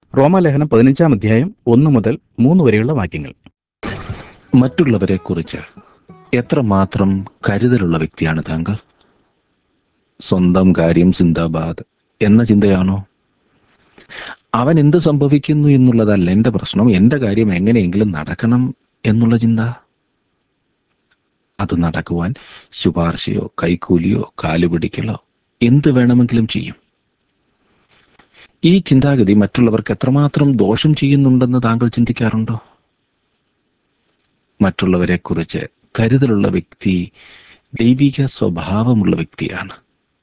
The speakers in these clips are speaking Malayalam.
റോമാലേഖനം പതിനഞ്ചാം അധ്യായം ഒന്ന് മുതൽ മൂന്ന് വരെയുള്ള വാക്യങ്ങൾ മറ്റുള്ളവരെ കുറിച്ച് എത്രമാത്രം കരുതലുള്ള വ്യക്തിയാണ് താങ്കൾ സ്വന്തം കാര്യം സിന്ദാബാദ് എന്ന ചിന്തയാണോ അവൻ എന്ത് സംഭവിക്കുന്നു എന്നുള്ളതല്ല എന്റെ പ്രശ്നം എന്റെ കാര്യം എങ്ങനെയെങ്കിലും നടക്കണം എന്നുള്ള ചിന്ത അത് നടക്കുവാൻ ശുപാർശയോ കൈക്കൂലിയോ കാലുപിടിക്കലോ എന്ത് വേണമെങ്കിലും ചെയ്യും ഈ ചിന്താഗതി മറ്റുള്ളവർക്ക് എത്രമാത്രം ദോഷം ചെയ്യുന്നുണ്ടെന്ന് താങ്കൾ ചിന്തിക്കാറുണ്ടോ മറ്റുള്ളവരെ കുറിച്ച് കരുതലുള്ള വ്യക്തി ദൈവിക സ്വഭാവമുള്ള വ്യക്തിയാണ്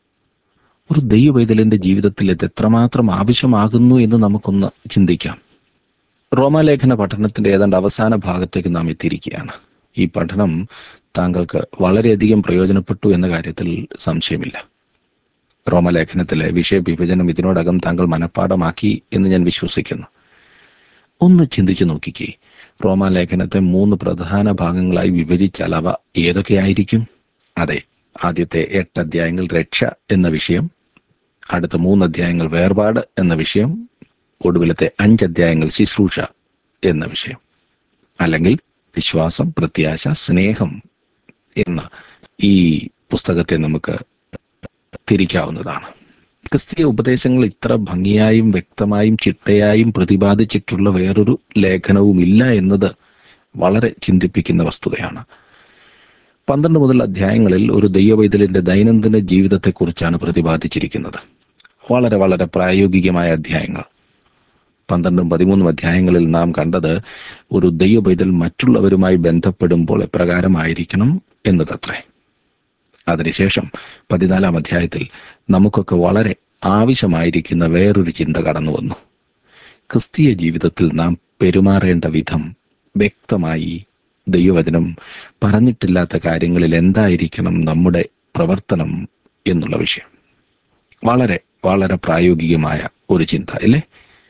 ഒരു ദൈവവൈതലിന്റെ ജീവിതത്തിൽ ഇത് എത്രമാത്രം ആവശ്യമാകുന്നു എന്ന് നമുക്കൊന്ന് ചിന്തിക്കാം റോമാലേഖന പഠനത്തിന്റെ ഏതാണ്ട് അവസാന ഭാഗത്തേക്ക് നാം എത്തിയിരിക്കുകയാണ് ഈ പഠനം താങ്കൾക്ക് വളരെയധികം പ്രയോജനപ്പെട്ടു എന്ന കാര്യത്തിൽ സംശയമില്ല റോമലേഖനത്തിലെ വിഷയവിഭജനം ഇതിനോടകം താങ്കൾ മനഃപ്പാടമാക്കി എന്ന് ഞാൻ വിശ്വസിക്കുന്നു ഒന്ന് ചിന്തിച്ചു നോക്കിക്കേ റോമാലേഖനത്തെ മൂന്ന് പ്രധാന ഭാഗങ്ങളായി വിഭജിച്ചാൽ അവ ഏതൊക്കെയായിരിക്കും അതെ ആദ്യത്തെ എട്ട് അധ്യായങ്ങൾ രക്ഷ എന്ന വിഷയം അടുത്ത മൂന്ന് അധ്യായങ്ങൾ വേർപാട് എന്ന വിഷയം ഒടുവിലത്തെ അഞ്ച് അധ്യായങ്ങൾ ശുശ്രൂഷ എന്ന വിഷയം അല്ലെങ്കിൽ വിശ്വാസം പ്രത്യാശ സ്നേഹം എന്ന ഈ പുസ്തകത്തെ നമുക്ക് തിരിക്കാവുന്നതാണ് ക്രിസ്തീയ ഉപദേശങ്ങൾ ഇത്ര ഭംഗിയായും വ്യക്തമായും ചിട്ടയായും പ്രതിപാദിച്ചിട്ടുള്ള വേറൊരു ലേഖനവും ഇല്ല എന്നത് വളരെ ചിന്തിപ്പിക്കുന്ന വസ്തുതയാണ് പന്ത്രണ്ട് മുതൽ അധ്യായങ്ങളിൽ ഒരു ദൈവവൈതലിന്റെ ദൈനംദിന ജീവിതത്തെക്കുറിച്ചാണ് പ്രതിപാദിച്ചിരിക്കുന്നത് വളരെ വളരെ പ്രായോഗികമായ അധ്യായങ്ങൾ പന്ത്രണ്ടും പതിമൂന്നും അധ്യായങ്ങളിൽ നാം കണ്ടത് ഒരു ദൈവപൈതൽ മറ്റുള്ളവരുമായി ബന്ധപ്പെടുമ്പോൾ എപ്രകാരമായിരിക്കണം എന്നതത്രേ അതിനുശേഷം പതിനാലാം അധ്യായത്തിൽ നമുക്കൊക്കെ വളരെ ആവശ്യമായിരിക്കുന്ന വേറൊരു ചിന്ത കടന്നു വന്നു ക്രിസ്തീയ ജീവിതത്തിൽ നാം പെരുമാറേണ്ട വിധം വ്യക്തമായി ദൈവവചനം പറഞ്ഞിട്ടില്ലാത്ത കാര്യങ്ങളിൽ എന്തായിരിക്കണം നമ്മുടെ പ്രവർത്തനം എന്നുള്ള വിഷയം വളരെ വളരെ പ്രായോഗികമായ ഒരു ചിന്ത അല്ലേ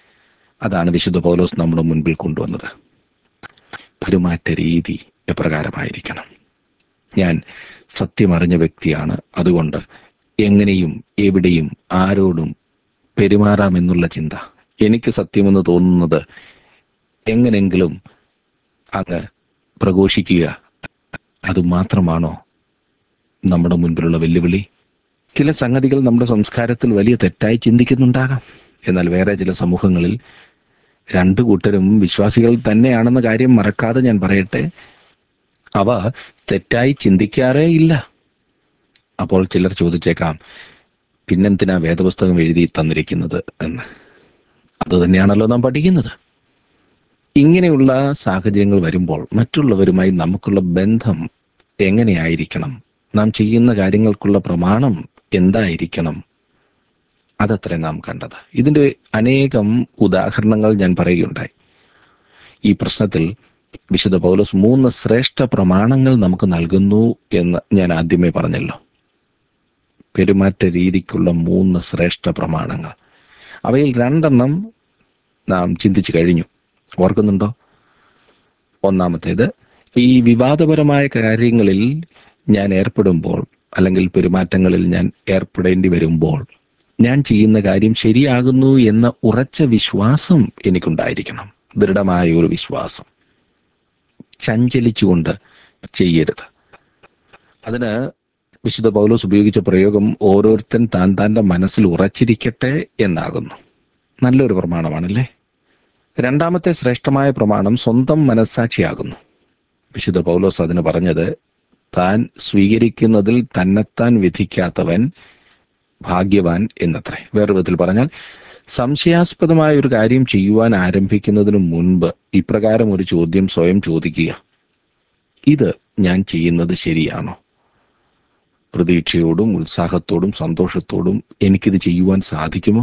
അതാണ് വിശുദ്ധ പൗലോസ് നമ്മുടെ മുൻപിൽ കൊണ്ടുവന്നത് പെരുമാറ്റ രീതി എപ്രകാരമായിരിക്കണം ഞാൻ സത്യമറിഞ്ഞ വ്യക്തിയാണ് അതുകൊണ്ട് എങ്ങനെയും എവിടെയും ആരോടും പെരുമാറാമെന്നുള്ള ചിന്ത എനിക്ക് സത്യമെന്ന് തോന്നുന്നത് എങ്ങനെങ്കിലും അങ്ങ് പ്രഘോഷിക്കുക അത് മാത്രമാണോ നമ്മുടെ മുൻപിലുള്ള വെല്ലുവിളി ചില സംഗതികൾ നമ്മുടെ സംസ്കാരത്തിൽ വലിയ തെറ്റായി ചിന്തിക്കുന്നുണ്ടാകാം എന്നാൽ വേറെ ചില സമൂഹങ്ങളിൽ രണ്ടു കൂട്ടരും വിശ്വാസികൾ തന്നെയാണെന്ന കാര്യം മറക്കാതെ ഞാൻ പറയട്ടെ അവ തെറ്റായി ചിന്തിക്കാറേ ഇല്ല അപ്പോൾ ചിലർ ചോദിച്ചേക്കാം പിന്നെന്തിനാ വേദപുസ്തകം എഴുതി തന്നിരിക്കുന്നത് എന്ന് അത് തന്നെയാണല്ലോ നാം പഠിക്കുന്നത് ഇങ്ങനെയുള്ള സാഹചര്യങ്ങൾ വരുമ്പോൾ മറ്റുള്ളവരുമായി നമുക്കുള്ള ബന്ധം എങ്ങനെയായിരിക്കണം നാം ചെയ്യുന്ന കാര്യങ്ങൾക്കുള്ള പ്രമാണം എന്തായിരിക്കണം അതത്രേ നാം കണ്ടത് ഇതിന്റെ അനേകം ഉദാഹരണങ്ങൾ ഞാൻ പറയുകയുണ്ടായി ഈ പ്രശ്നത്തിൽ വിശുദ്ധ പൗലോസ് മൂന്ന് ശ്രേഷ്ഠ പ്രമാണങ്ങൾ നമുക്ക് നൽകുന്നു എന്ന് ഞാൻ ആദ്യമേ പറഞ്ഞല്ലോ പെരുമാറ്റ രീതിക്കുള്ള മൂന്ന് ശ്രേഷ്ഠ പ്രമാണങ്ങൾ അവയിൽ രണ്ടെണ്ണം നാം ചിന്തിച്ചു കഴിഞ്ഞു ഓർക്കുന്നുണ്ടോ ഒന്നാമത്തേത് ഈ വിവാദപരമായ കാര്യങ്ങളിൽ ഞാൻ ഏർപ്പെടുമ്പോൾ അല്ലെങ്കിൽ പെരുമാറ്റങ്ങളിൽ ഞാൻ ഏർപ്പെടേണ്ടി വരുമ്പോൾ ഞാൻ ചെയ്യുന്ന കാര്യം ശരിയാകുന്നു എന്ന ഉറച്ച വിശ്വാസം എനിക്കുണ്ടായിരിക്കണം ദൃഢമായ ഒരു വിശ്വാസം ചഞ്ചലിച്ചുകൊണ്ട് ചെയ്യരുത് അതിന് വിശുദ്ധ പൗലോസ് ഉപയോഗിച്ച പ്രയോഗം ഓരോരുത്തൻ താൻ താൻ്റെ മനസ്സിൽ ഉറച്ചിരിക്കട്ടെ എന്നാകുന്നു നല്ലൊരു പ്രമാണമാണല്ലേ രണ്ടാമത്തെ ശ്രേഷ്ഠമായ പ്രമാണം സ്വന്തം മനസ്സാക്ഷിയാകുന്നു വിശുദ്ധ പൗലോസ് അതിന് പറഞ്ഞത് താൻ സ്വീകരിക്കുന്നതിൽ തന്നെത്താൻ വിധിക്കാത്തവൻ ഭാഗ്യവാൻ എന്നത്രേ വേറെ വിധത്തിൽ പറഞ്ഞാൽ സംശയാസ്പദമായ ഒരു കാര്യം ചെയ്യുവാൻ ആരംഭിക്കുന്നതിന് മുൻപ് ഇപ്രകാരം ഒരു ചോദ്യം സ്വയം ചോദിക്കുക ഇത് ഞാൻ ചെയ്യുന്നത് ശരിയാണോ പ്രതീക്ഷയോടും ഉത്സാഹത്തോടും സന്തോഷത്തോടും എനിക്കിത് ചെയ്യുവാൻ സാധിക്കുമോ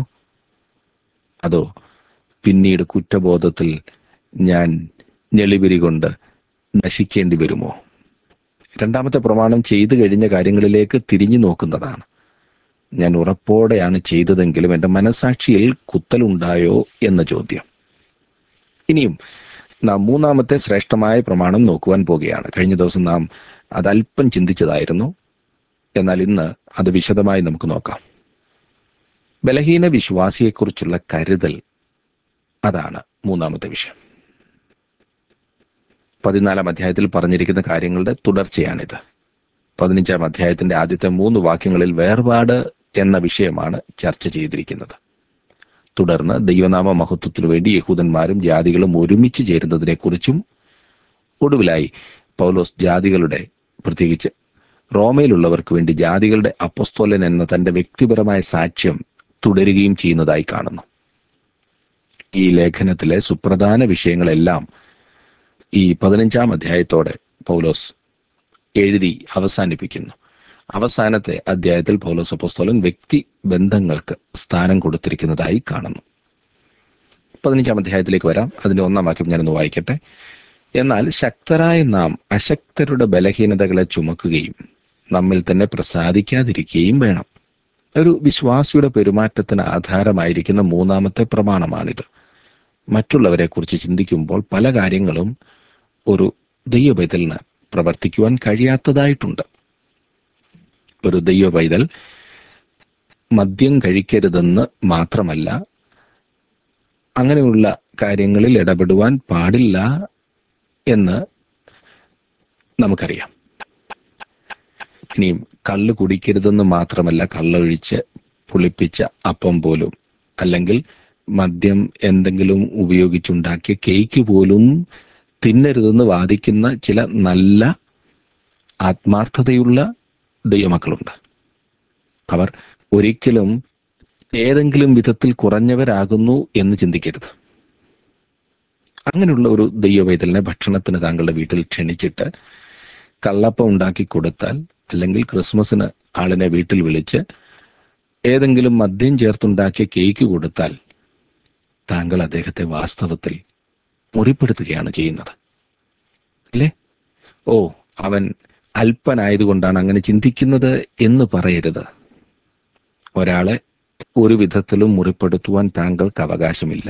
അതോ പിന്നീട് കുറ്റബോധത്തിൽ ഞാൻ ഞെളിപിരി കൊണ്ട് നശിക്കേണ്ടി വരുമോ രണ്ടാമത്തെ പ്രമാണം ചെയ്തു കഴിഞ്ഞ കാര്യങ്ങളിലേക്ക് തിരിഞ്ഞു നോക്കുന്നതാണ് ഞാൻ ഉറപ്പോടെയാണ് ചെയ്തതെങ്കിലും എൻ്റെ മനസാക്ഷിയിൽ കുത്തലുണ്ടായോ എന്ന ചോദ്യം ഇനിയും നാം മൂന്നാമത്തെ ശ്രേഷ്ഠമായ പ്രമാണം നോക്കുവാൻ പോകുകയാണ് കഴിഞ്ഞ ദിവസം നാം അതല്പം ചിന്തിച്ചതായിരുന്നു എന്നാൽ ഇന്ന് അത് വിശദമായി നമുക്ക് നോക്കാം ബലഹീന വിശ്വാസിയെക്കുറിച്ചുള്ള കരുതൽ അതാണ് മൂന്നാമത്തെ വിഷയം പതിനാലാം അധ്യായത്തിൽ പറഞ്ഞിരിക്കുന്ന കാര്യങ്ങളുടെ തുടർച്ചയാണിത് പതിനഞ്ചാം അധ്യായത്തിന്റെ ആദ്യത്തെ മൂന്ന് വാക്യങ്ങളിൽ വേർപാട് എന്ന വിഷയമാണ് ചർച്ച ചെയ്തിരിക്കുന്നത് തുടർന്ന് ദൈവനാമ മഹത്വത്തിനു വേണ്ടി യഹൂദന്മാരും ജാതികളും ഒരുമിച്ച് ചേരുന്നതിനെക്കുറിച്ചും ഒടുവിലായി പൗലോസ് ജാതികളുടെ പ്രത്യേകിച്ച് റോമയിലുള്ളവർക്ക് വേണ്ടി ജാതികളുടെ അപ്പസ്തോലൻ എന്ന തന്റെ വ്യക്തിപരമായ സാക്ഷ്യം തുടരുകയും ചെയ്യുന്നതായി കാണുന്നു ഈ ലേഖനത്തിലെ സുപ്രധാന വിഷയങ്ങളെല്ലാം ഈ പതിനഞ്ചാം അധ്യായത്തോടെ പൗലോസ് എഴുതി അവസാനിപ്പിക്കുന്നു അവസാനത്തെ അധ്യായത്തിൽ പൗലോസ് അപ്പോസ്തോലൻ വ്യക്തി ബന്ധങ്ങൾക്ക് സ്ഥാനം കൊടുത്തിരിക്കുന്നതായി കാണുന്നു പതിനഞ്ചാം അധ്യായത്തിലേക്ക് വരാം അതിന്റെ ഒന്നാം വാക്യം ഞാനൊന്ന് വായിക്കട്ടെ എന്നാൽ ശക്തരായ നാം അശക്തരുടെ ബലഹീനതകളെ ചുമക്കുകയും നമ്മിൽ തന്നെ പ്രസാദിക്കാതിരിക്കുകയും വേണം ഒരു വിശ്വാസിയുടെ പെരുമാറ്റത്തിന് ആധാരമായിരിക്കുന്ന മൂന്നാമത്തെ പ്രമാണമാണിത് മറ്റുള്ളവരെ കുറിച്ച് ചിന്തിക്കുമ്പോൾ പല കാര്യങ്ങളും ഒരു ദൈവ പൈതലിന് പ്രവർത്തിക്കുവാൻ കഴിയാത്തതായിട്ടുണ്ട് ഒരു ദൈവ പൈതൽ മദ്യം കഴിക്കരുതെന്ന് മാത്രമല്ല അങ്ങനെയുള്ള കാര്യങ്ങളിൽ ഇടപെടുവാൻ പാടില്ല എന്ന് നമുക്കറിയാം ഇനിയും കള്ള് കുടിക്കരുതെന്ന് മാത്രമല്ല കള്ളൊഴിച്ച് പുളിപ്പിച്ച അപ്പം പോലും അല്ലെങ്കിൽ മദ്യം എന്തെങ്കിലും ഉപയോഗിച്ചുണ്ടാക്കിയ കേക്ക് പോലും തിന്നരുതെന്ന് വാദിക്കുന്ന ചില നല്ല ആത്മാർത്ഥതയുള്ള ദൈവമക്കളുണ്ട് അവർ ഒരിക്കലും ഏതെങ്കിലും വിധത്തിൽ കുറഞ്ഞവരാകുന്നു എന്ന് ചിന്തിക്കരുത് അങ്ങനെയുള്ള ഒരു ദൈവവൈതലിനെ ഭക്ഷണത്തിന് താങ്കളുടെ വീട്ടിൽ ക്ഷണിച്ചിട്ട് കള്ളപ്പം ഉണ്ടാക്കി കൊടുത്താൽ അല്ലെങ്കിൽ ക്രിസ്മസിന് ആളിനെ വീട്ടിൽ വിളിച്ച് ഏതെങ്കിലും മദ്യം ചേർത്തുണ്ടാക്കിയ കേക്ക് കൊടുത്താൽ താങ്കൾ അദ്ദേഹത്തെ വാസ്തവത്തിൽ മുറിപ്പെടുത്തുകയാണ് ചെയ്യുന്നത് അല്ലേ ഓ അവൻ അല്പനായതുകൊണ്ടാണ് അങ്ങനെ ചിന്തിക്കുന്നത് എന്ന് പറയരുത് ഒരാളെ ഒരു വിധത്തിലും മുറിപ്പെടുത്തുവാൻ താങ്കൾക്ക് അവകാശമില്ല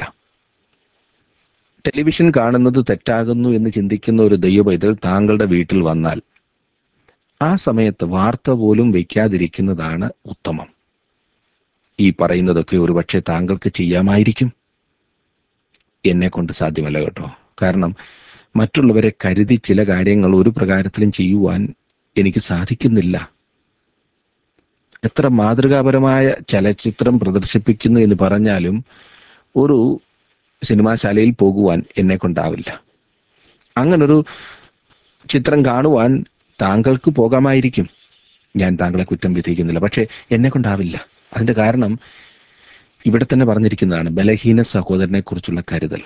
ടെലിവിഷൻ കാണുന്നത് തെറ്റാകുന്നു എന്ന് ചിന്തിക്കുന്ന ഒരു ദൈവപൈതൽ താങ്കളുടെ വീട്ടിൽ വന്നാൽ ആ സമയത്ത് വാർത്ത പോലും വയ്ക്കാതിരിക്കുന്നതാണ് ഉത്തമം ഈ പറയുന്നതൊക്കെ ഒരുപക്ഷെ താങ്കൾക്ക് ചെയ്യാമായിരിക്കും എന്നെ കൊണ്ട് സാധ്യമല്ല കേട്ടോ കാരണം മറ്റുള്ളവരെ കരുതി ചില കാര്യങ്ങൾ ഒരു പ്രകാരത്തിലും ചെയ്യുവാൻ എനിക്ക് സാധിക്കുന്നില്ല എത്ര മാതൃകാപരമായ ചലച്ചിത്രം പ്രദർശിപ്പിക്കുന്നു എന്ന് പറഞ്ഞാലും ഒരു സിനിമാശാലയിൽ പോകുവാൻ എന്നെ കൊണ്ടാവില്ല അങ്ങനൊരു ചിത്രം കാണുവാൻ താങ്കൾക്ക് പോകാമായിരിക്കും ഞാൻ താങ്കളെ കുറ്റം വിധിക്കുന്നില്ല പക്ഷേ എന്നെ കൊണ്ടാവില്ല അതിന്റെ കാരണം ഇവിടെ തന്നെ പറഞ്ഞിരിക്കുന്നതാണ് ബലഹീന സഹോദരനെ കുറിച്ചുള്ള കരുതൽ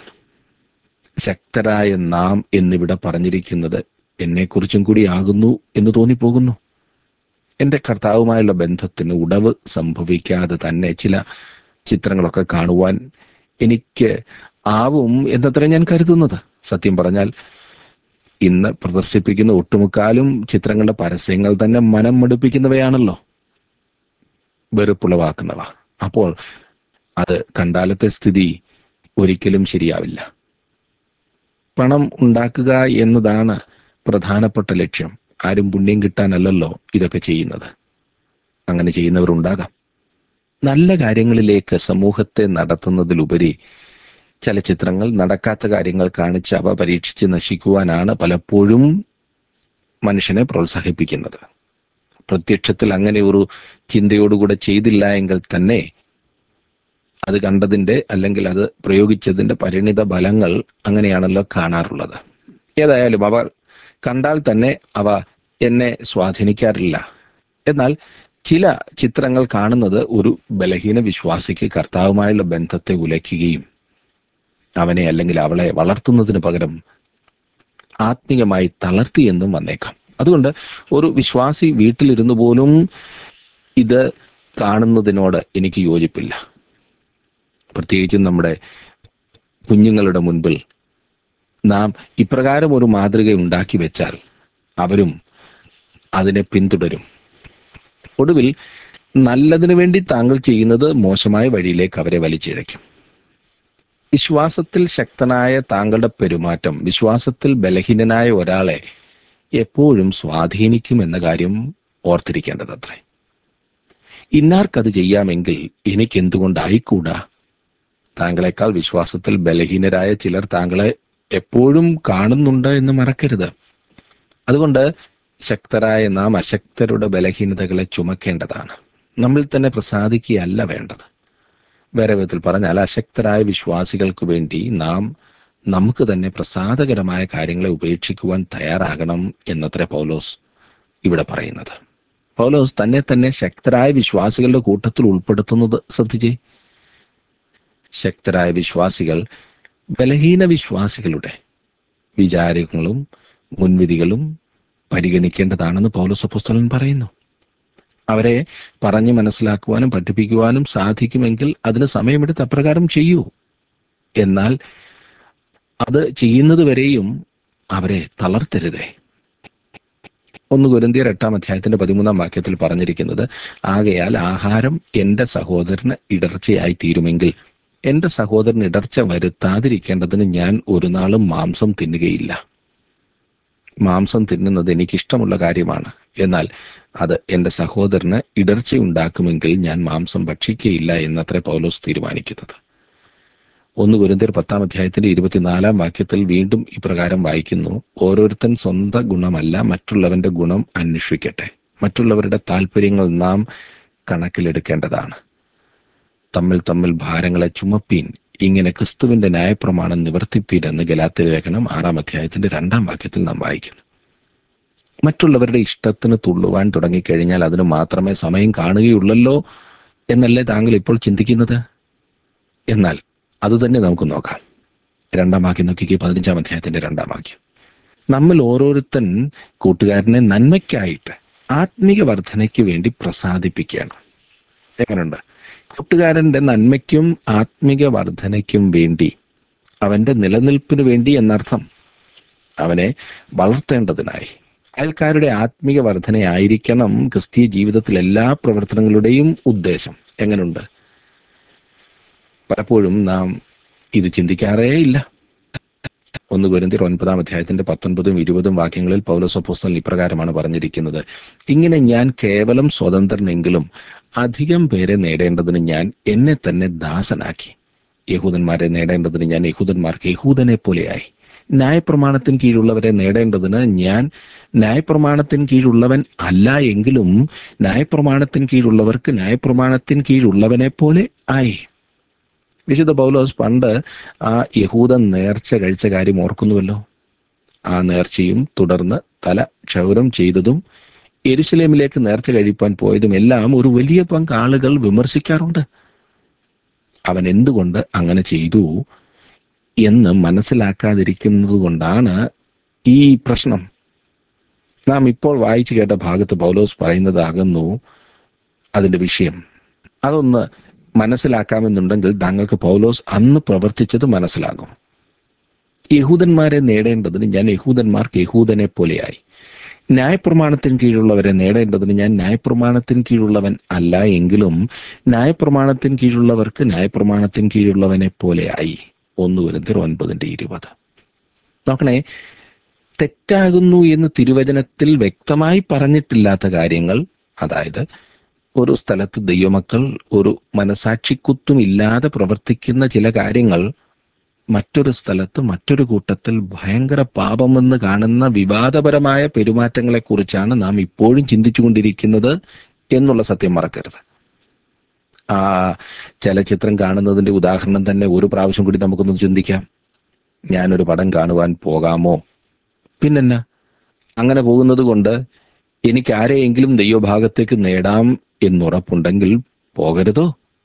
ശക്തരായ നാം എന്നിവിടെ പറഞ്ഞിരിക്കുന്നത് എന്നെക്കുറിച്ചും കൂടി ആകുന്നു എന്ന് തോന്നിപ്പോകുന്നു എൻ്റെ കർത്താവുമായുള്ള ബന്ധത്തിന് ഉടവ് സംഭവിക്കാതെ തന്നെ ചില ചിത്രങ്ങളൊക്കെ കാണുവാൻ എനിക്ക് ആവും എന്നത്ര ഞാൻ കരുതുന്നത് സത്യം പറഞ്ഞാൽ ഇന്ന് പ്രദർശിപ്പിക്കുന്ന ഒട്ടുമുക്കാലും ചിത്രങ്ങളുടെ പരസ്യങ്ങൾ തന്നെ മനം മടുപ്പിക്കുന്നവയാണല്ലോ വെറുപ്പുളവാക്കുന്നവ അപ്പോൾ അത് കണ്ടാലത്തെ സ്ഥിതി ഒരിക്കലും ശരിയാവില്ല പണം ഉണ്ടാക്കുക എന്നതാണ് പ്രധാനപ്പെട്ട ലക്ഷ്യം ആരും പുണ്യം കിട്ടാനല്ലല്ലോ ഇതൊക്കെ ചെയ്യുന്നത് അങ്ങനെ ചെയ്യുന്നവരുണ്ടാകാം നല്ല കാര്യങ്ങളിലേക്ക് സമൂഹത്തെ നടത്തുന്നതിലുപരി ചലച്ചിത്രങ്ങൾ നടക്കാത്ത കാര്യങ്ങൾ കാണിച്ച് അവ പരീക്ഷിച്ച് നശിക്കുവാനാണ് പലപ്പോഴും മനുഷ്യനെ പ്രോത്സാഹിപ്പിക്കുന്നത് പ്രത്യക്ഷത്തിൽ അങ്ങനെ ഒരു ചിന്തയോടുകൂടെ ചെയ്തില്ല എങ്കിൽ തന്നെ അത് കണ്ടതിന്റെ അല്ലെങ്കിൽ അത് പ്രയോഗിച്ചതിന്റെ പരിണിത ഫലങ്ങൾ അങ്ങനെയാണല്ലോ കാണാറുള്ളത് ഏതായാലും അവ കണ്ടാൽ തന്നെ അവ എന്നെ സ്വാധീനിക്കാറില്ല എന്നാൽ ചില ചിത്രങ്ങൾ കാണുന്നത് ഒരു ബലഹീന വിശ്വാസിക്ക് കർത്താവുമായുള്ള ബന്ധത്തെ ഉലയ്ക്കുകയും അവനെ അല്ലെങ്കിൽ അവളെ വളർത്തുന്നതിന് പകരം ആത്മീയമായി തളർത്തിയെന്നും വന്നേക്കാം അതുകൊണ്ട് ഒരു വിശ്വാസി വീട്ടിലിരുന്നു പോലും ഇത് കാണുന്നതിനോട് എനിക്ക് യോജിപ്പില്ല പ്രത്യേകിച്ചും നമ്മുടെ കുഞ്ഞുങ്ങളുടെ മുൻപിൽ നാം ഇപ്രകാരം ഒരു മാതൃക ഉണ്ടാക്കി വെച്ചാൽ അവരും അതിനെ പിന്തുടരും ഒടുവിൽ നല്ലതിനു വേണ്ടി താങ്കൾ ചെയ്യുന്നത് മോശമായ വഴിയിലേക്ക് അവരെ വലിച്ചിഴയ്ക്കും വിശ്വാസത്തിൽ ശക്തനായ താങ്കളുടെ പെരുമാറ്റം വിശ്വാസത്തിൽ ബലഹീനനായ ഒരാളെ എപ്പോഴും സ്വാധീനിക്കും എന്ന കാര്യം ഓർത്തിരിക്കേണ്ടതത്രേ ഇന്നാർക്കത് ചെയ്യാമെങ്കിൽ എനിക്ക് എന്തുകൊണ്ടായിക്കൂടാ താങ്കളെക്കാൾ വിശ്വാസത്തിൽ ബലഹീനരായ ചിലർ താങ്കളെ എപ്പോഴും കാണുന്നുണ്ട് എന്ന് മറക്കരുത് അതുകൊണ്ട് ശക്തരായ നാം അശക്തരുടെ ബലഹീനതകളെ ചുമക്കേണ്ടതാണ് നമ്മിൽ തന്നെ പ്രസാദിക്കുകയല്ല വേണ്ടത് വേറെ വിധത്തിൽ പറഞ്ഞാൽ അശക്തരായ വിശ്വാസികൾക്ക് വേണ്ടി നാം നമുക്ക് തന്നെ പ്രസാദകരമായ കാര്യങ്ങളെ ഉപേക്ഷിക്കുവാൻ തയ്യാറാകണം എന്നത്രേ പൗലോസ് ഇവിടെ പറയുന്നത് പൗലോസ് തന്നെ തന്നെ ശക്തരായ വിശ്വാസികളുടെ കൂട്ടത്തിൽ ഉൾപ്പെടുത്തുന്നത് ശ്രദ്ധിച്ചേ ശക്തരായ വിശ്വാസികൾ ബലഹീന വിശ്വാസികളുടെ വിചാരങ്ങളും മുൻവിധികളും പരിഗണിക്കേണ്ടതാണെന്ന് പൗലോസ് പുസ്തകൻ പറയുന്നു അവരെ പറഞ്ഞു മനസ്സിലാക്കുവാനും പഠിപ്പിക്കുവാനും സാധിക്കുമെങ്കിൽ അതിന് സമയമെടുത്ത് അപ്രകാരം ചെയ്യൂ എന്നാൽ അത് ചെയ്യുന്നത് വരെയും അവരെ തളർത്തരുതേ ഒന്ന് കുരന്തിയർ എട്ടാം അധ്യായത്തിന്റെ പതിമൂന്നാം വാക്യത്തിൽ പറഞ്ഞിരിക്കുന്നത് ആകയാൽ ആഹാരം എന്റെ സഹോദരന് ഇടർച്ചയായി തീരുമെങ്കിൽ എന്റെ സഹോദരന് ഇടർച്ച വരുത്താതിരിക്കേണ്ടതിന് ഞാൻ ഒരു നാളും മാംസം തിന്നുകയില്ല മാംസം തിന്നുന്നത് എനിക്കിഷ്ടമുള്ള കാര്യമാണ് എന്നാൽ അത് എന്റെ സഹോദരന് ഇടർച്ചയുണ്ടാക്കുമെങ്കിൽ ഞാൻ മാംസം ഭക്ഷിക്കുകയില്ല എന്നത്രേ പൗലോസ് തീരുമാനിക്കുന്നത് ഒന്ന് കുരുന്തിർ പത്താം അധ്യായത്തിന്റെ ഇരുപത്തിനാലാം വാക്യത്തിൽ വീണ്ടും ഇപ്രകാരം വായിക്കുന്നു ഓരോരുത്തൻ സ്വന്തം ഗുണമല്ല മറ്റുള്ളവന്റെ ഗുണം അന്വേഷിക്കട്ടെ മറ്റുള്ളവരുടെ താല്പര്യങ്ങൾ നാം കണക്കിലെടുക്കേണ്ടതാണ് തമ്മിൽ തമ്മിൽ ഭാരങ്ങളെ ചുമപ്പീൻ ഇങ്ങനെ ക്രിസ്തുവിന്റെ ന്യായപ്രമാണം നിവർത്തിപ്പീൻ എന്ന് ഗലാത്തി ലേഖനം ആറാം അധ്യായത്തിന്റെ രണ്ടാം വാക്യത്തിൽ നാം വായിക്കുന്നു മറ്റുള്ളവരുടെ ഇഷ്ടത്തിന് തുള്ളുവാൻ തുടങ്ങിക്കഴിഞ്ഞാൽ അതിന് മാത്രമേ സമയം കാണുകയുള്ളല്ലോ എന്നല്ലേ താങ്കൾ ഇപ്പോൾ ചിന്തിക്കുന്നത് എന്നാൽ അത് തന്നെ നമുക്ക് നോക്കാം രണ്ടാം വാക്യം നോക്കിക്കേ പതിനഞ്ചാം അധ്യായത്തിന്റെ രണ്ടാം വാക്യം നമ്മൾ ഓരോരുത്തൻ കൂട്ടുകാരനെ നന്മയ്ക്കായിട്ട് ആത്മീക വർധനയ്ക്ക് വേണ്ടി പ്രസാദിപ്പിക്കുകയാണ് എങ്ങനെയുണ്ട് കൂട്ടുകാരന്റെ നന്മയ്ക്കും ആത്മിക വർധനയ്ക്കും വേണ്ടി അവന്റെ നിലനിൽപ്പിന് വേണ്ടി എന്നർത്ഥം അവനെ വളർത്തേണ്ടതിനായി അയൽക്കാരുടെ ആത്മിക വർധനയായിരിക്കണം ക്രിസ്തീയ ജീവിതത്തിൽ എല്ലാ പ്രവർത്തനങ്ങളുടെയും ഉദ്ദേശം എങ്ങനെയുണ്ട് പലപ്പോഴും നാം ഇത് ചിന്തിക്കാറേ ഇല്ല ഒന്ന് കുരന്തിർ ഒൻപതാം അധ്യായത്തിന്റെ പത്തൊൻപതും ഇരുപതും വാക്യങ്ങളിൽ പൗലോസപ്പോസ്തലൻ ഇപ്രകാരമാണ് പറഞ്ഞിരിക്കുന്നത് ഇങ്ങനെ ഞാൻ കേവലം സ്വതന്ത്രനെങ്കിലും അധികം പേരെ നേടേണ്ടതിന് ഞാൻ എന്നെ തന്നെ ദാസനാക്കി യഹൂദന്മാരെ നേടേണ്ടതിന് ഞാൻ യഹൂദന്മാർക്ക് യഹൂദനെ പോലെയായി ന്യായപ്രമാണത്തിന് കീഴുള്ളവരെ നേടേണ്ടതിന് ഞാൻ ന്യായപ്രമാണത്തിന് കീഴുള്ളവൻ അല്ല എങ്കിലും ന്യായപ്രമാണത്തിന് കീഴുള്ളവർക്ക് ന്യായപ്രമാണത്തിന് കീഴുള്ളവനെ പോലെ ആയി വിശുദ്ധ പൗലോസ് പണ്ട് ആ യഹൂദ നേർച്ച കഴിച്ച കാര്യം ഓർക്കുന്നുവല്ലോ ആ നേർച്ചയും തുടർന്ന് തല ക്ഷൗരം ചെയ്തതും എരുസലേമിലേക്ക് നേർച്ച കഴിപ്പാൻ പോയതും എല്ലാം ഒരു വലിയ പങ്ക് ആളുകൾ വിമർശിക്കാറുണ്ട് അവൻ എന്തുകൊണ്ട് അങ്ങനെ ചെയ്തു എന്ന് മനസ്സിലാക്കാതിരിക്കുന്നത് കൊണ്ടാണ് ഈ പ്രശ്നം നാം ഇപ്പോൾ വായിച്ചു കേട്ട ഭാഗത്ത് പൗലോസ് പറയുന്നതാകുന്നു അതിന്റെ വിഷയം അതൊന്ന് മനസ്സിലാക്കാമെന്നുണ്ടെങ്കിൽ താങ്കൾക്ക് പൗലോസ് അന്ന് പ്രവർത്തിച്ചത് മനസ്സിലാകും യഹൂദന്മാരെ നേടേണ്ടതിന് ഞാൻ യഹൂദന്മാർക്ക് യഹൂദനെ പോലെയായി ന്യായപ്രമാണത്തിന് കീഴുള്ളവരെ നേടേണ്ടതിന് ഞാൻ ന്യായപ്രമാണത്തിന് കീഴുള്ളവൻ അല്ല എങ്കിലും ന്യായപ്രമാണത്തിന് കീഴുള്ളവർക്ക് ന്യായപ്രമാണത്തിന് കീഴുള്ളവനെ പോലെയായി ഒന്ന് വരുന്നതിർ ഒൻപതിന്റെ ഇരുപത് നോക്കണേ തെറ്റാകുന്നു എന്ന് തിരുവചനത്തിൽ വ്യക്തമായി പറഞ്ഞിട്ടില്ലാത്ത കാര്യങ്ങൾ അതായത് ഒരു സ്ഥലത്ത് ദൈവമക്കൾ ഒരു മനസാക്ഷിക്കുത്തും ഇല്ലാതെ പ്രവർത്തിക്കുന്ന ചില കാര്യങ്ങൾ മറ്റൊരു സ്ഥലത്ത് മറ്റൊരു കൂട്ടത്തിൽ ഭയങ്കര പാപമെന്ന് കാണുന്ന വിവാദപരമായ പെരുമാറ്റങ്ങളെ കുറിച്ചാണ് നാം ഇപ്പോഴും ചിന്തിച്ചുകൊണ്ടിരിക്കുന്നത് എന്നുള്ള സത്യം മറക്കരുത് ആ ചലച്ചിത്രം കാണുന്നതിന്റെ ഉദാഹരണം തന്നെ ഒരു പ്രാവശ്യം കൂടി നമുക്കൊന്ന് ചിന്തിക്കാം ഞാനൊരു പടം കാണുവാൻ പോകാമോ പിന്നെന്നാ അങ്ങനെ പോകുന്നത് കൊണ്ട് എനിക്ക് ആരെയെങ്കിലും ദൈവഭാഗത്തേക്ക് നേടാം എന്നുറപ്പുണ്ടെങ്കിൽ പോകരുതോ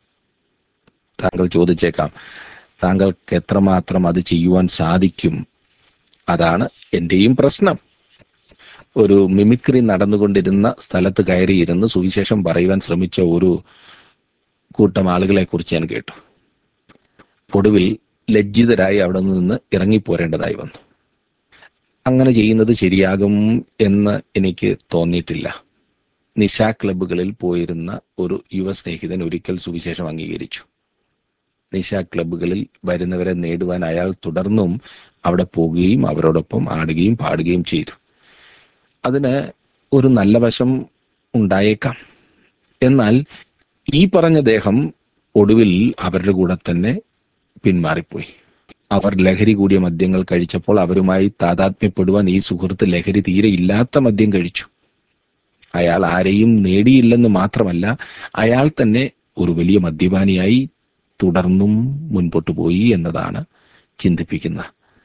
താങ്കൾ ചോദിച്ചേക്കാം താങ്കൾക്ക് എത്രമാത്രം അത് ചെയ്യുവാൻ സാധിക്കും അതാണ് എന്റെയും പ്രശ്നം ഒരു മിമിക്രി നടന്നുകൊണ്ടിരുന്ന സ്ഥലത്ത് കയറിയിരുന്ന് സുവിശേഷം പറയുവാൻ ശ്രമിച്ച ഒരു കൂട്ടം ആളുകളെ കുറിച്ച് ഞാൻ കേട്ടു ഒടുവിൽ ലജ്ജിതരായി അവിടെ നിന്ന് ഇറങ്ങിപ്പോരേണ്ടതായി വന്നു അങ്ങനെ ചെയ്യുന്നത് ശരിയാകും എന്ന് എനിക്ക് തോന്നിയിട്ടില്ല നിശാ ക്ലബ്ബുകളിൽ പോയിരുന്ന ഒരു യുവ സ്നേഹിതൻ ഒരിക്കൽ സുവിശേഷം അംഗീകരിച്ചു നിശാ ക്ലബ്ബുകളിൽ വരുന്നവരെ നേടുവാൻ അയാൾ തുടർന്നും അവിടെ പോകുകയും അവരോടൊപ്പം ആടുകയും പാടുകയും ചെയ്തു അതിന് ഒരു നല്ല വശം ഉണ്ടായേക്കാം എന്നാൽ ഈ പറഞ്ഞ ദേഹം ഒടുവിൽ അവരുടെ കൂടെ തന്നെ പിന്മാറിപ്പോയി അവർ ലഹരി കൂടിയ മദ്യങ്ങൾ കഴിച്ചപ്പോൾ അവരുമായി താതാത്മ്യപ്പെടുവാൻ ഈ സുഹൃത്ത് ലഹരി തീരെ ഇല്ലാത്ത മദ്യം കഴിച്ചു അയാൾ ആരെയും നേടിയില്ലെന്ന് മാത്രമല്ല അയാൾ തന്നെ ഒരു വലിയ മദ്യപാനിയായി തുടർന്നും മുൻപോട്ട് പോയി എന്നതാണ് ചിന്തിപ്പിക്കുന്ന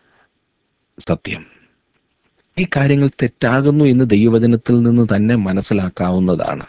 സത്യം ഈ കാര്യങ്ങൾ തെറ്റാകുന്നു എന്ന് ദൈവവചനത്തിൽ നിന്ന് തന്നെ മനസ്സിലാക്കാവുന്നതാണ്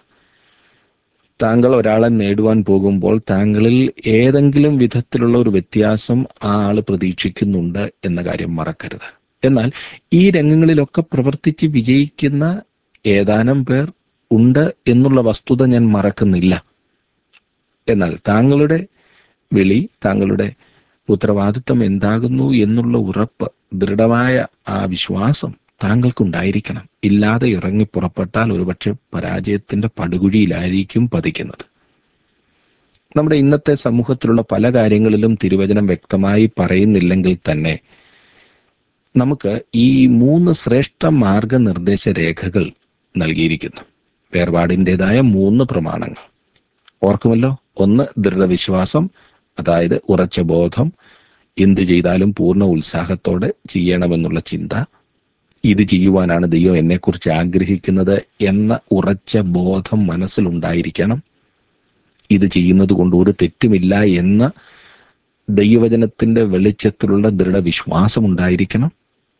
താങ്കൾ ഒരാളെ നേടുവാൻ പോകുമ്പോൾ താങ്കളിൽ ഏതെങ്കിലും വിധത്തിലുള്ള ഒരു വ്യത്യാസം ആ ആള് പ്രതീക്ഷിക്കുന്നുണ്ട് എന്ന കാര്യം മറക്കരുത് എന്നാൽ ഈ രംഗങ്ങളിലൊക്കെ പ്രവർത്തിച്ച് വിജയിക്കുന്ന ഏതാനും പേർ ഉണ്ട് എന്നുള്ള വസ്തുത ഞാൻ മറക്കുന്നില്ല എന്നാൽ താങ്കളുടെ വിളി താങ്കളുടെ ഉത്തരവാദിത്വം എന്താകുന്നു എന്നുള്ള ഉറപ്പ് ദൃഢമായ ആ വിശ്വാസം താങ്കൾക്കുണ്ടായിരിക്കണം ഇല്ലാതെ ഇറങ്ങി പുറപ്പെട്ടാൽ ഒരുപക്ഷെ പരാജയത്തിന്റെ പടുകുഴിയിലായിരിക്കും പതിക്കുന്നത് നമ്മുടെ ഇന്നത്തെ സമൂഹത്തിലുള്ള പല കാര്യങ്ങളിലും തിരുവചനം വ്യക്തമായി പറയുന്നില്ലെങ്കിൽ തന്നെ നമുക്ക് ഈ മൂന്ന് ശ്രേഷ്ഠ മാർഗനിർദ്ദേശ രേഖകൾ നൽകിയിരിക്കുന്നു വേർപാടിൻ്റെതായ മൂന്ന് പ്രമാണങ്ങൾ ഓർക്കുമല്ലോ ഒന്ന് ദൃഢവിശ്വാസം അതായത് ഉറച്ച ബോധം എന്ത് ചെയ്താലും പൂർണ്ണ ഉത്സാഹത്തോടെ ചെയ്യണമെന്നുള്ള ചിന്ത ഇത് ചെയ്യുവാനാണ് ദൈവം എന്നെക്കുറിച്ച് ആഗ്രഹിക്കുന്നത് എന്ന ഉറച്ച ബോധം മനസ്സിലുണ്ടായിരിക്കണം ഇത് ചെയ്യുന്നത് കൊണ്ട് ഒരു തെറ്റുമില്ല എന്ന ദൈവവചനത്തിന്റെ വെളിച്ചത്തിലുള്ള ദൃഢവിശ്വാസം ഉണ്ടായിരിക്കണം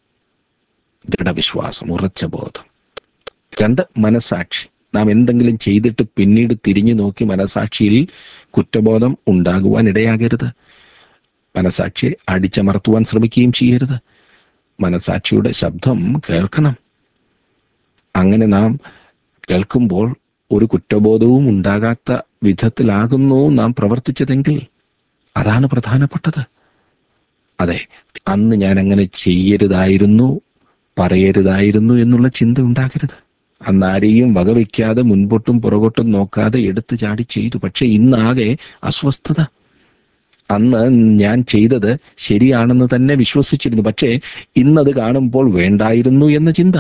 ദൃഢവിശ്വാസം ഉറച്ച ബോധം രണ്ട് മനസാക്ഷി നാം എന്തെങ്കിലും ചെയ്തിട്ട് പിന്നീട് തിരിഞ്ഞു നോക്കി മനസാക്ഷിയിൽ കുറ്റബോധം ഉണ്ടാകുവാൻ ഇടയാകരുത് മനസാക്ഷിയെ അടിച്ചമർത്തുവാൻ ശ്രമിക്കുകയും ചെയ്യരുത് മനസാക്ഷിയുടെ ശബ്ദം കേൾക്കണം അങ്ങനെ നാം കേൾക്കുമ്പോൾ ഒരു കുറ്റബോധവും ഉണ്ടാകാത്ത വിധത്തിലാകുന്നു നാം പ്രവർത്തിച്ചതെങ്കിൽ അതാണ് പ്രധാനപ്പെട്ടത് അതെ അന്ന് ഞാൻ അങ്ങനെ ചെയ്യരുതായിരുന്നു പറയരുതായിരുന്നു എന്നുള്ള ചിന്ത ഉണ്ടാകരുത് അന്ന് ആരെയും വകവയ്ക്കാതെ മുൻപോട്ടും പുറകോട്ടും നോക്കാതെ എടുത്തു ചാടി ചെയ്തു പക്ഷെ ഇന്നാകെ അസ്വസ്ഥത അന്ന് ഞാൻ ചെയ്തത് ശരിയാണെന്ന് തന്നെ വിശ്വസിച്ചിരുന്നു പക്ഷേ ഇന്നത് കാണുമ്പോൾ വേണ്ടായിരുന്നു എന്ന ചിന്ത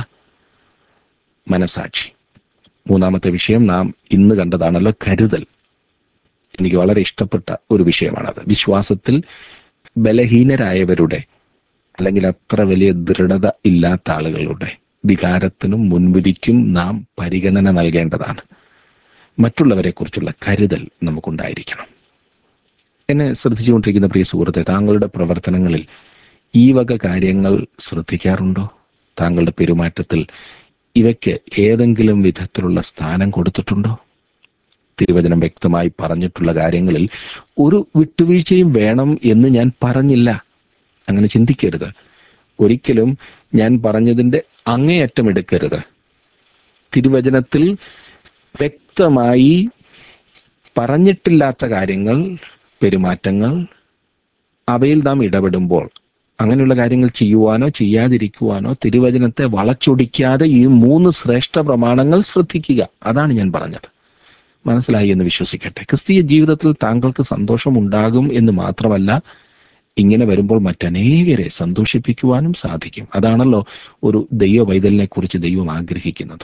മനസാക്ഷി മൂന്നാമത്തെ വിഷയം നാം ഇന്ന് കണ്ടതാണല്ലോ കരുതൽ എനിക്ക് വളരെ ഇഷ്ടപ്പെട്ട ഒരു വിഷയമാണത് വിശ്വാസത്തിൽ ബലഹീനരായവരുടെ അല്ലെങ്കിൽ അത്ര വലിയ ദൃഢത ഇല്ലാത്ത ആളുകളുടെ വികാരത്തിനും മുൻവിധിക്കും നാം പരിഗണന നൽകേണ്ടതാണ് മറ്റുള്ളവരെ കുറിച്ചുള്ള കരുതൽ നമുക്കുണ്ടായിരിക്കണം എന്നെ ശ്രദ്ധിച്ചുകൊണ്ടിരിക്കുന്ന പ്രിയ സുഹൃത്തെ താങ്കളുടെ പ്രവർത്തനങ്ങളിൽ ഈ വക കാര്യങ്ങൾ ശ്രദ്ധിക്കാറുണ്ടോ താങ്കളുടെ പെരുമാറ്റത്തിൽ ഇവയ്ക്ക് ഏതെങ്കിലും വിധത്തിലുള്ള സ്ഥാനം കൊടുത്തിട്ടുണ്ടോ തിരുവചനം വ്യക്തമായി പറഞ്ഞിട്ടുള്ള കാര്യങ്ങളിൽ ഒരു വിട്ടുവീഴ്ചയും വേണം എന്ന് ഞാൻ പറഞ്ഞില്ല അങ്ങനെ ചിന്തിക്കരുത് ഒരിക്കലും ഞാൻ പറഞ്ഞതിന്റെ അങ്ങേയറ്റം എടുക്കരുത് തിരുവചനത്തിൽ വ്യക്തമായി പറഞ്ഞിട്ടില്ലാത്ത കാര്യങ്ങൾ പെരുമാറ്റങ്ങൾ അവയിൽ നാം ഇടപെടുമ്പോൾ അങ്ങനെയുള്ള കാര്യങ്ങൾ ചെയ്യുവാനോ ചെയ്യാതിരിക്കുവാനോ തിരുവചനത്തെ വളച്ചൊടിക്കാതെ ഈ മൂന്ന് ശ്രേഷ്ഠ പ്രമാണങ്ങൾ ശ്രദ്ധിക്കുക അതാണ് ഞാൻ പറഞ്ഞത് മനസ്സിലായി എന്ന് വിശ്വസിക്കട്ടെ ക്രിസ്തീയ ജീവിതത്തിൽ താങ്കൾക്ക് സന്തോഷം ഉണ്ടാകും എന്ന് മാത്രമല്ല ഇങ്ങനെ വരുമ്പോൾ മറ്റനേകരെ സന്തോഷിപ്പിക്കുവാനും സാധിക്കും അതാണല്ലോ ഒരു ദൈവ വൈതലിനെ കുറിച്ച് ദൈവം ആഗ്രഹിക്കുന്നത്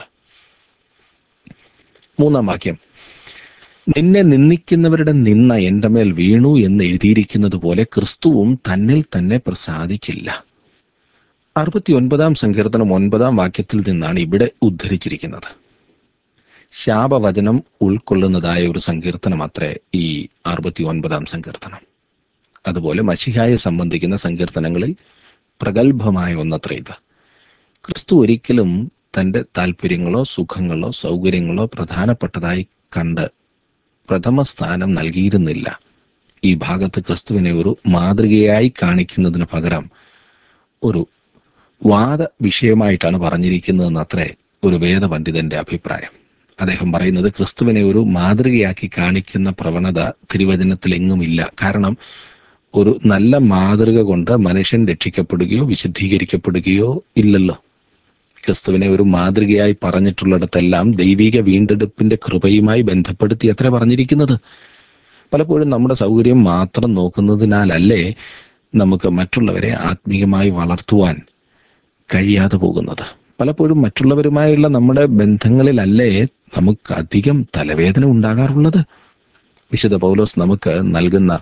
മൂന്നാം വാക്യം നിന്നെ നിന്ദിക്കുന്നവരുടെ നിന്ന എന്റെ മേൽ വീണു എന്ന് എഴുതിയിരിക്കുന്നത് പോലെ ക്രിസ്തുവും തന്നിൽ തന്നെ പ്രസാദിച്ചില്ല അറുപത്തി ഒൻപതാം സങ്കീർത്തനം ഒൻപതാം വാക്യത്തിൽ നിന്നാണ് ഇവിടെ ഉദ്ധരിച്ചിരിക്കുന്നത് ശാപവചനം ഉൾക്കൊള്ളുന്നതായ ഒരു സങ്കീർത്തനം അത്രേ ഈ അറുപത്തി ഒൻപതാം സങ്കീർത്തനം അതുപോലെ മഷിഹായെ സംബന്ധിക്കുന്ന സങ്കീർത്തനങ്ങളിൽ പ്രഗത്ഭമായ ഒന്നത്ര ഇത് ക്രിസ്തു ഒരിക്കലും തന്റെ താല്പര്യങ്ങളോ സുഖങ്ങളോ സൗകര്യങ്ങളോ പ്രധാനപ്പെട്ടതായി കണ്ട് പ്രഥമ സ്ഥാനം നൽകിയിരുന്നില്ല ഈ ഭാഗത്ത് ക്രിസ്തുവിനെ ഒരു മാതൃകയായി കാണിക്കുന്നതിന് പകരം ഒരു വാദ വിഷയമായിട്ടാണ് പറഞ്ഞിരിക്കുന്നതെന്ന് അത്രേ ഒരു വേദപണ്ഡിതന്റെ അഭിപ്രായം അദ്ദേഹം പറയുന്നത് ക്രിസ്തുവിനെ ഒരു മാതൃകയാക്കി കാണിക്കുന്ന പ്രവണത തിരുവചനത്തിൽ എങ്ങുമില്ല കാരണം ഒരു നല്ല മാതൃക കൊണ്ട് മനുഷ്യൻ രക്ഷിക്കപ്പെടുകയോ വിശുദ്ധീകരിക്കപ്പെടുകയോ ഇല്ലല്ലോ ക്രിസ്തുവിനെ ഒരു മാതൃകയായി പറഞ്ഞിട്ടുള്ളിടത്തെല്ലാം ദൈവിക വീണ്ടെടുപ്പിന്റെ കൃപയുമായി ബന്ധപ്പെടുത്തി അത്ര പറഞ്ഞിരിക്കുന്നത് പലപ്പോഴും നമ്മുടെ സൗകര്യം മാത്രം നോക്കുന്നതിനാലല്ലേ നമുക്ക് മറ്റുള്ളവരെ ആത്മീയമായി വളർത്തുവാൻ കഴിയാതെ പോകുന്നത് പലപ്പോഴും മറ്റുള്ളവരുമായുള്ള നമ്മുടെ ബന്ധങ്ങളിലല്ലേ നമുക്ക് അധികം തലവേദന ഉണ്ടാകാറുള്ളത് വിശുദ്ധ പൗലോസ് നമുക്ക് നൽകുന്ന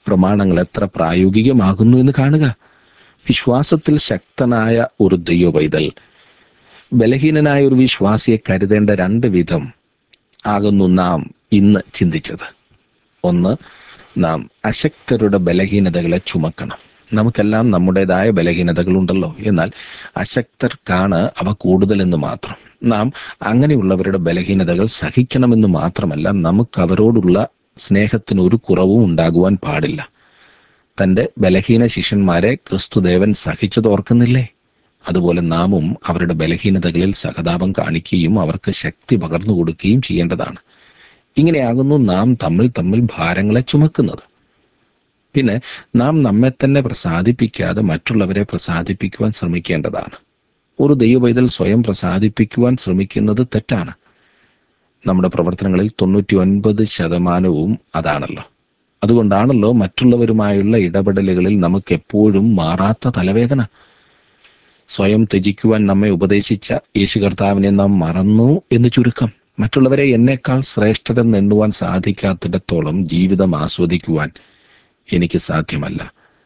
പ്രമാണങ്ങൾ എത്ര പ്രായോഗികമാകുന്നു എന്ന് കാണുക വിശ്വാസത്തിൽ ശക്തനായ ഒരു ദൈവപൈതൽ ബലഹീനനായ ഒരു വിശ്വാസിയെ കരുതേണ്ട രണ്ട് വിധം ആകുന്നു നാം ഇന്ന് ചിന്തിച്ചത് ഒന്ന് നാം അശക്തരുടെ ബലഹീനതകളെ ചുമക്കണം നമുക്കെല്ലാം നമ്മുടേതായ ബലഹീനതകളുണ്ടല്ലോ എന്നാൽ അശക്തർക്കാണ് അവ കൂടുതലെന്ന് മാത്രം നാം അങ്ങനെയുള്ളവരുടെ ബലഹീനതകൾ സഹിക്കണമെന്ന് മാത്രമല്ല നമുക്ക് അവരോടുള്ള സ്നേഹത്തിന് ഒരു കുറവും ഉണ്ടാകുവാൻ പാടില്ല തന്റെ ബലഹീന ശിഷ്യന്മാരെ ക്രിസ്തുദേവൻ സഹിച്ചതോർക്കുന്നില്ലേ അതുപോലെ നാമും അവരുടെ ബലഹീനതകളിൽ സഹതാപം കാണിക്കുകയും അവർക്ക് ശക്തി പകർന്നു കൊടുക്കുകയും ചെയ്യേണ്ടതാണ് ഇങ്ങനെയാകുന്നു നാം തമ്മിൽ തമ്മിൽ ഭാരങ്ങളെ ചുമക്കുന്നത് പിന്നെ നാം നമ്മെ തന്നെ പ്രസാദിപ്പിക്കാതെ മറ്റുള്ളവരെ പ്രസാദിപ്പിക്കുവാൻ ശ്രമിക്കേണ്ടതാണ് ഒരു ദൈവപൈതൽ സ്വയം പ്രസാദിപ്പിക്കുവാൻ ശ്രമിക്കുന്നത് തെറ്റാണ് നമ്മുടെ പ്രവർത്തനങ്ങളിൽ തൊണ്ണൂറ്റി ഒൻപത് ശതമാനവും അതാണല്ലോ അതുകൊണ്ടാണല്ലോ മറ്റുള്ളവരുമായുള്ള ഇടപെടലുകളിൽ നമുക്ക് എപ്പോഴും മാറാത്ത തലവേദന സ്വയം ത്യജിക്കുവാൻ നമ്മെ ഉപദേശിച്ച യേശു കർത്താവിനെ നാം മറന്നു എന്ന് ചുരുക്കം മറ്റുള്ളവരെ എന്നേക്കാൾ ശ്രേഷ്ഠരെന്ന് എണ്ണുവാൻ സാധിക്കാത്തിടത്തോളം ജീവിതം ആസ്വദിക്കുവാൻ എനിക്ക് സാധ്യമല്ല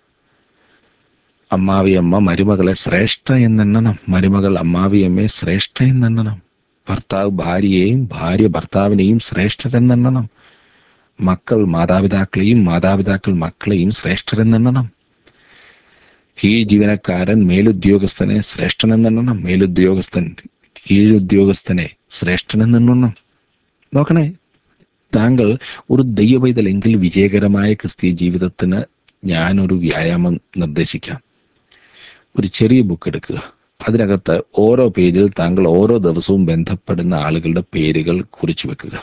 അമ്മാവിയമ്മ മരുമകളെ ശ്രേഷ്ഠ എന്നെണ്ണണം മരുമകൾ അമ്മാവിയമ്മയെ ശ്രേഷ്ഠ എന്നെണ്ണണം ഭർത്താവ് ഭാര്യയെയും ഭാര്യ ഭർത്താവിനെയും ശ്രേഷ്ഠരെന്നെണ്ണണം മക്കൾ മാതാപിതാക്കളെയും മാതാപിതാക്കൾ മക്കളെയും ശ്രേഷ്ഠരെന്നെണ്ണണം കീഴ് ജീവനക്കാരൻ മേലുദ്യോഗസ്ഥനെ ശ്രേഷ്ഠനെന്നെണ്ണണം മേലുദ്യോഗസ്ഥൻ കീഴുദ്യോഗസ്ഥനെ ശ്രേഷ്ഠനെന്നെണ്ണണം നോക്കണേ താങ്കൾ ഒരു ദൈവവൈതലെങ്കിൽ വിജയകരമായ ക്രിസ്തീയ ജീവിതത്തിന് ഞാനൊരു വ്യായാമം നിർദ്ദേശിക്കാം ഒരു ചെറിയ ബുക്ക് എടുക്കുക അതിനകത്ത് ഓരോ പേജിൽ താങ്കൾ ഓരോ ദിവസവും ബന്ധപ്പെടുന്ന ആളുകളുടെ പേരുകൾ കുറിച്ചു വെക്കുക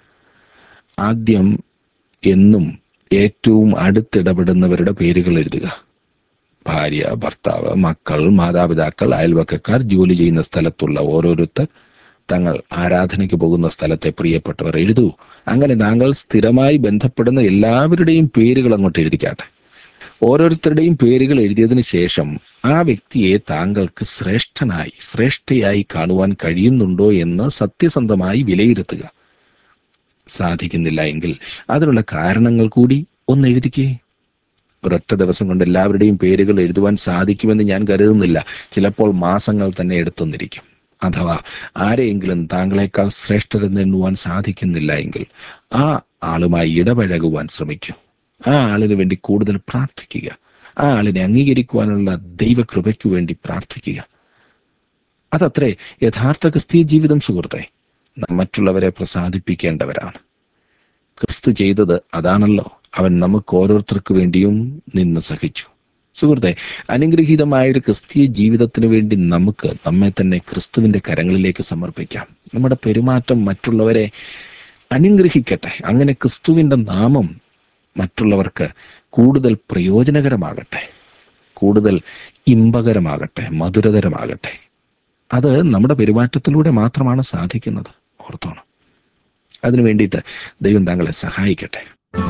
ആദ്യം എന്നും ഏറ്റവും അടുത്തിടപെടുന്നവരുടെ പേരുകൾ എഴുതുക ഭാര്യ ഭർത്താവ് മക്കൾ മാതാപിതാക്കൾ അയൽവക്കക്കാർ ജോലി ചെയ്യുന്ന സ്ഥലത്തുള്ള ഓരോരുത്തർ തങ്ങൾ ആരാധനയ്ക്ക് പോകുന്ന സ്ഥലത്തെ പ്രിയപ്പെട്ടവർ എഴുതൂ അങ്ങനെ താങ്കൾ സ്ഥിരമായി ബന്ധപ്പെടുന്ന എല്ലാവരുടെയും പേരുകൾ അങ്ങോട്ട് എഴുതിക്കാട്ടെ ഓരോരുത്തരുടെയും പേരുകൾ എഴുതിയതിനു ശേഷം ആ വ്യക്തിയെ താങ്കൾക്ക് ശ്രേഷ്ഠനായി ശ്രേഷ്ഠയായി കാണുവാൻ കഴിയുന്നുണ്ടോ എന്ന് സത്യസന്ധമായി വിലയിരുത്തുക സാധിക്കുന്നില്ല എങ്കിൽ അതിനുള്ള കാരണങ്ങൾ കൂടി ഒന്ന് എഴുതിക്കേ ഒരൊറ്റ ദിവസം കൊണ്ട് എല്ലാവരുടെയും പേരുകൾ എഴുതുവാൻ സാധിക്കുമെന്ന് ഞാൻ കരുതുന്നില്ല ചിലപ്പോൾ മാസങ്ങൾ തന്നെ എടുത്തുന്നിരിക്കും അഥവാ ആരെയെങ്കിലും താങ്കളെക്കാൾ ശ്രേഷ്ഠരെന്ന് എണ്ണുവാൻ സാധിക്കുന്നില്ല എങ്കിൽ ആ ആളുമായി ഇടപഴകുവാൻ ശ്രമിക്കൂ ആ ആളിന് വേണ്ടി കൂടുതൽ പ്രാർത്ഥിക്കുക ആ ആളിനെ അംഗീകരിക്കുവാനുള്ള ദൈവകൃപയ്ക്കു വേണ്ടി പ്രാർത്ഥിക്കുക അതത്രേ യഥാർത്ഥ ക്രിസ്തീയ ജീവിതം സുഹൃത്തെ നാം മറ്റുള്ളവരെ പ്രസാദിപ്പിക്കേണ്ടവരാണ് ക്രിസ്തു ചെയ്തത് അതാണല്ലോ അവൻ നമുക്ക് ഓരോരുത്തർക്ക് വേണ്ടിയും നിന്ന് സഹിച്ചു സുഹൃത്തെ അനുഗ്രഹീതമായ ഒരു ക്രിസ്തീയ ജീവിതത്തിന് വേണ്ടി നമുക്ക് നമ്മെ തന്നെ ക്രിസ്തുവിന്റെ കരങ്ങളിലേക്ക് സമർപ്പിക്കാം നമ്മുടെ പെരുമാറ്റം മറ്റുള്ളവരെ അനുഗ്രഹിക്കട്ടെ അങ്ങനെ ക്രിസ്തുവിന്റെ നാമം മറ്റുള്ളവർക്ക് കൂടുതൽ പ്രയോജനകരമാകട്ടെ കൂടുതൽ ഇമ്പകരമാകട്ടെ മധുരതരമാകട്ടെ അത് നമ്മുടെ പെരുമാറ്റത്തിലൂടെ മാത്രമാണ് സാധിക്കുന്നത് ഓർത്തോണം അതിനു വേണ്ടിയിട്ട് ദൈവം താങ്കളെ സഹായിക്കട്ടെ